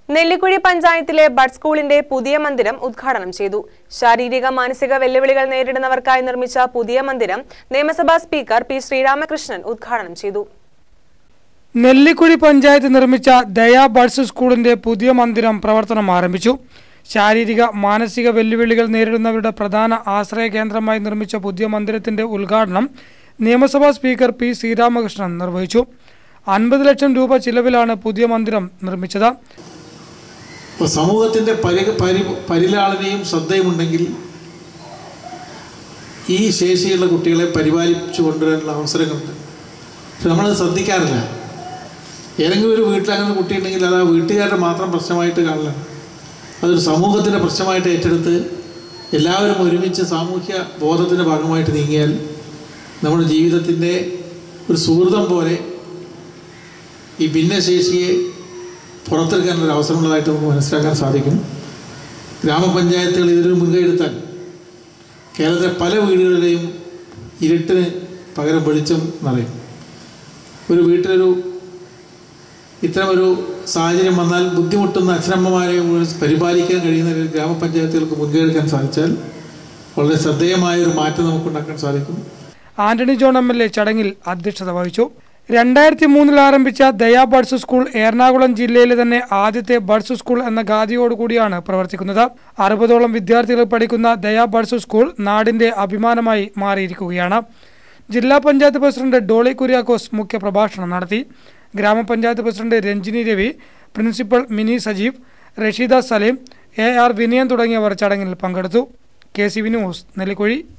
നെല്ലിക്കുഴി പഞ്ചായത്തിലെ ബഡ് സ്കൂളിന്റെ പുതിയ മന്ദിരം ഉദ്ഘാടനം ചെയ്തു ശാരീരിക മാനസിക വെല്ലുവിളികൾ നേരിടുന്നവർക്കായി നിർമ്മിച്ച പുതിയ മന്ദിരം നിയമസഭാ സ്പീക്കർ പി ശ്രീരാമകൃഷ്ണൻ ഉദ്ഘാടനം ചെയ്തു നെല്ലിക്കുഴി പഞ്ചായത്ത് നിർമ്മിച്ച ദയാ ബഡ്സ് സ്കൂളിന്റെ പുതിയ മന്ദിരം പ്രവർത്തനം ആരംഭിച്ചു ശാരീരിക മാനസിക വെല്ലുവിളികൾ നേരിടുന്നവരുടെ പ്രധാന ആശ്രയ കേന്ദ്രമായി നിർമ്മിച്ച പുതിയ മന്ദിരത്തിന്റെ ഉദ്ഘാടനം നിയമസഭാ സ്പീക്കർ പി ശ്രീരാമകൃഷ്ണൻ നിർവഹിച്ചു അൻപത് ലക്ഷം രൂപ ചിലവിലാണ് പുതിയ മന്ദിരം നിർമ്മിച്ചത് ഇപ്പോൾ സമൂഹത്തിൻ്റെ പരി പരി പരിലാളനയും ശ്രദ്ധയുമുണ്ടെങ്കിൽ ഈ ശേഷിയുള്ള കുട്ടികളെ പരിപാലിച്ചു കൊണ്ടുവരാനുള്ള അവസരങ്ങളുണ്ട് പക്ഷെ നമ്മളത് ശ്രദ്ധിക്കാറില്ല ഏതെങ്കിലും ഒരു വീട്ടിൽ അങ്ങനെ കുട്ടി ഉണ്ടെങ്കിൽ അത് ആ വീട്ടുകാരുടെ മാത്രം പ്രശ്നമായിട്ട് കാണില്ല അതൊരു സമൂഹത്തിൻ്റെ പ്രശ്നമായിട്ട് ഏറ്റെടുത്ത് എല്ലാവരും ഒരുമിച്ച് സാമൂഹ്യ ബോധത്തിൻ്റെ ഭാഗമായിട്ട് നീങ്ങിയാൽ നമ്മുടെ ജീവിതത്തിൻ്റെ ഒരു സുഹൃതം പോലെ ഈ ഭിന്നശേഷിയെ പുറത്തെടുക്കാനുള്ള അവസരമുള്ളതായിട്ട് നമുക്ക് മനസ്സിലാക്കാൻ സാധിക്കും ഗ്രാമപഞ്ചായത്തുകൾ ഇതിനൊരു മുൻകൈ എടുത്താൽ കേരളത്തിലെ പല വീടുകളിലെയും ഇരുട്ടിന് പകരം വെളിച്ചം നിറയും ഒരു വീട്ടിലൊരു ഇത്തരമൊരു സാഹചര്യം വന്നാൽ ബുദ്ധിമുട്ടുന്ന അച്ഛനമ്മമാരെ മുഴുവൻ പരിപാലിക്കാൻ കഴിയുന്ന ഒരു ഗ്രാമപഞ്ചായത്തുകൾക്ക് മുൻകൈ എടുക്കാൻ സാധിച്ചാൽ വളരെ ശ്രദ്ധേയമായ ഒരു മാറ്റം നമുക്കുണ്ടാക്കാൻ സാധിക്കും Antony John M L A ചടങ്ങിൽ അധ്യക്ഷത വഹിച്ചു രണ്ടായിരത്തി മൂന്നിൽ ആരംഭിച്ച ദയാ ബഡ്സ് സ്കൂൾ എറണാകുളം ജില്ലയിലെ തന്നെ ആദ്യത്തെ ബഡ്സ് സ്കൂൾ എന്ന ഗാതിയോടുകൂടിയാണ് പ്രവർത്തിക്കുന്നത് അറുപതോളം വിദ്യാർത്ഥികൾ പഠിക്കുന്ന ദയാ ബഡ്സ് സ്കൂൾ നാടിന്റെ അഭിമാനമായി മാറിയിരിക്കുകയാണ് ജില്ലാ പഞ്ചായത്ത് പ്രസിഡന്റ് ഡോളി കുര്യാക്കോസ് മുഖ്യ പ്രഭാഷണം നടത്തി ഗ്രാമപഞ്ചായത്ത് president Ranjini Ravi principal Mini Sajeev Rasheeda Saleem A R Vinayan തുടങ്ങിയവർ ചടങ്ങിൽ പങ്കെടുത്തു K C V news Nellikuzhi